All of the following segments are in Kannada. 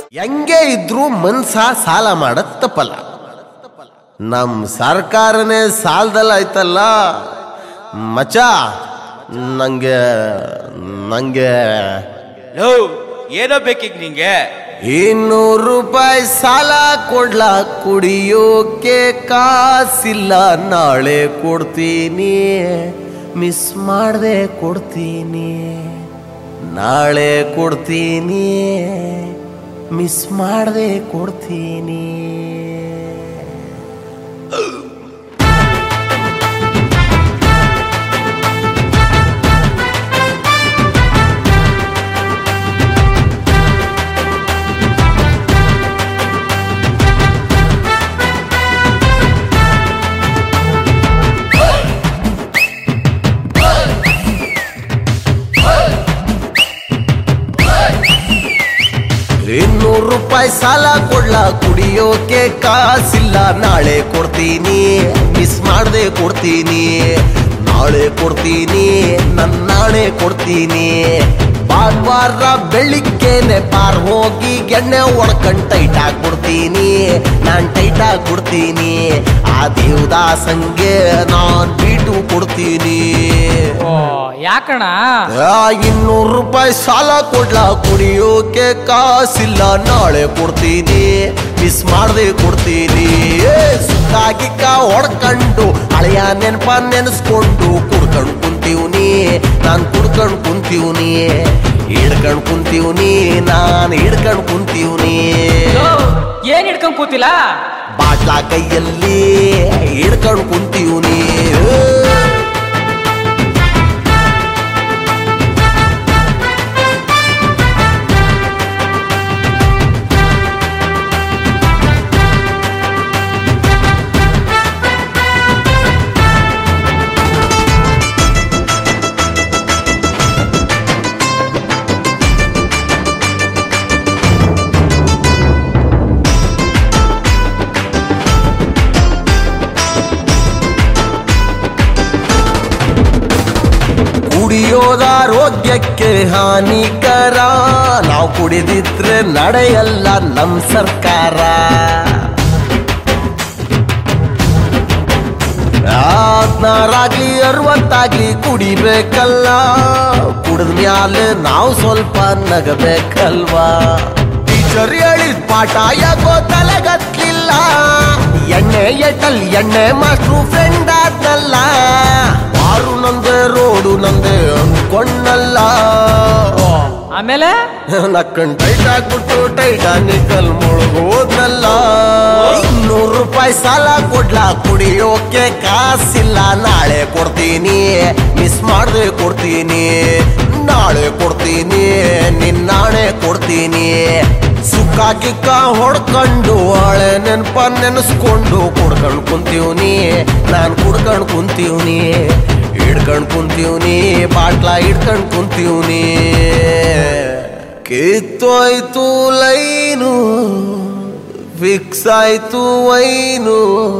ಹೆಂಗೆ ಇದ್ರು ಮನ್ಸ ಸಾಲ ಮಾಡದ್ ತಪ್ಪಲ್ಲ ನಮ್ ಸರ್ಕಾರನೇ ಸಾಲದಲ್ಲ ಐತಲ್ಲ ಮಚ ನಂಗೆ ನಂಗೆ ಲೋ ಏನೋ ಬೇಕೀಗ ನಿಂಗೆ ಇನ್ನೂರು ರೂಪಾಯಿ ಸಾಲ ಕೊಡ್ಲಾ ಕುಡಿಯೋಕೆ ಕಾಸಿಲ್ಲ ನಾಳೆ ಕೊಡ್ತೀನಿ ಮಿಸ್ ಮಾಡದೆ ಕೊಡ್ತೀನಿ ನಾಳೆ ಕೊಡ್ತೀನಿ ಮಿಸ್ ಮಾಡದೆ ಕೊಡ್ತೀನಿ ಇನ್ನೂರು ರೂಪಾಯಿ ಸಾಲ ಕೊಡ್ಲಾ ಕುಡಿಯೋಕೆ ಕಾಸಿಲ್ಲ ನಾಳೆ ಕೊಡ್ತೀನಿ ಮಿಸ್ ಮಾಡದೆ ಕೊಡ್ತೀನಿ ನಾಳೆ ಕೊಡ್ತೀನಿ ನನ್ನ ನಾಳೆ ಕೊಡ್ತೀನಿ ಭಾನುವಾರ ಬೆಳಿಗ್ಗೆನೆ ಬಾರ್ ಹೋಗಿ ಎಣ್ಣೆ ಒಡ್ಕಂಡ್ ಟೈಟ್ ಕೊಡ್ತೀನಿ ನಾನ್ ಟೈಟ್ ಕೊಡ್ತೀನಿ ಆ ದೇವದಾಸಂಗೆ ನಾನ್ ಬೀಟು ಕೊಡ್ತೀನಿ ಓ ಯಾಕಣ ಆ, ಇನ್ನೂರು ರೂಪಾಯಿ ಸಾಲ ಕೊಡ್ಲಾ ಕುಡಿಯೋಕೆ ಕಾಸಿಲ್ಲ ನಾಳೆ ಕೊಡ್ತೀನಿ ಮಿಸ್ ಮಾಡದೆ ಕೊಡ್ತೀನಿ ಏ, ಸುಕ್ಕ ಗಿಕ್ಕ ಹೊಡ್ಕಂಡು ಹಳೆಯ ನೆನಪ ನೆನೆಸ್ಕೊಂಡು ಕುಡ್ಕಂಡ್ ಕುಂತೀವ್ನಿ ನಾನ್ ಕುಡ್ಕಂಡ್ ಕುಂತೀವ್ನಿ ಹಿಡ್ಕಂಡ್ ಕುಂತೀವ್ನಿ ನಾನ್ ಹಿಡ್ಕಂಡ್ ಕುಂತೀವ್ನಿ ಲೋ, ಏನ್ ಹಿಡ್ಕೊಂಡ್ ಕೂತಿಲ್ಲ ಬಾಟ್ಲಾ ಕೈಯಲ್ಲಿ ಹಿಡ್ಕಂಡ್ ಕುಂತೀವ್ನಿ ಕುಡಿಯೋದ ಆರೋಗ್ಯಕ್ಕೆ ಹಾನಿಕರ ನಾವು ಕುಡಿದಿದ್ರೆ ನಡೆಯಲ್ಲ ನಮ್ ಸರ್ಕಾರ ಹದ್ನಾರಾಗ್ಲಿ ಅರವತ್ತಾಗ್ಲಿ ಕುಡಿಬೇಕಲ್ಲ ಕುಡಿದ ಮ್ಯಾಲೆ ನಾವು ಸ್ವಲ್ಪ ನಗಬೇಕಲ್ವಾ ಟೀಚರ್ ಹೇಳಿದ ಪಾಠ ಯಾಕೋ ತಲೆಗತ್ಲಿಲ್ಲ ಎಣ್ಣೆ ಎಟ್ಟಲ್ ಎಣ್ಣೆ ಮಾಸ್ಟ್ರು ಫ್ರೆಂಡ್ ಆದ್ನಲ್ಲ ಮಾರು ನಂದೆ ರೋಡು ನಂದೆ ಅನ್ಕೊಂಡಲ್ಲ ಆಮೇಲೆ ನಕ್ಕಂಡ್ ಟೈಟ್ ಆಗ್ಬಿಟ್ಟು ಟೈಟಾನಿಕಲ್ ಮುಳುಗೋದ್ನಲ್ಲ ಇನ್ನೂರು ರೂಪಾಯಿ ಸಾಲ ಕೊಡ್ಲಾ ಕುಡಿಯೋಕೆ ಕಾಸಿಲ್ಲ ನಾಳೆ ಕೊಡ್ತೀನಿ ಮಿಸ್ ಮಾಡದೆ ಕೊಡ್ತೀನಿ ನಾಳೆ ಕೊಡ್ತೀನಿ ನಿನ್ ನಾಳೆ ಕೊಡ್ತೀನಿ ಸುಕ್ಕ ಗಿಕ್ಕ ಹೊಡ್ಕೊಂಡು ಹಳೆ ನೆನಪ ನೆನೆಸ್ಕೊಂಡು ಕುಡ್ಕೊಂಡ್ ಕುಂತೀವ್ನಿ ನಾನ್ ಕುಡ್ಕೊಂಡ್ ಕುಂತೀವ್ನಿ ಹಿಡ್ಕೊಂಡ್ ಕುಂತೀವ್ನಿ ಬಾಟ್ಲ ಹಿಡ್ಕೊಂಡ್ ಕುಂತೀವ್ನಿ ಕಿತ್ತೋಯ್ತು ಲೈನು ಫಿಕ್ಸ್ ಆಯ್ತು ವೈನು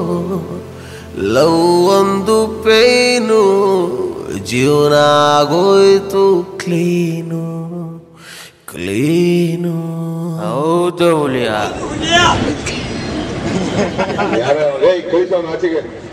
ಲವ್ ಒಂದು ಪೇನು ಜೀವನ ಆಗೋಯ್ತು ಕ್ಲೀನು ಕ್ಲೀನು ಹೌದು ಹುಲಿಯ ಯಾರು ಏಯ್ ಕಳಿಸೋನು ಆಚೆಗೆ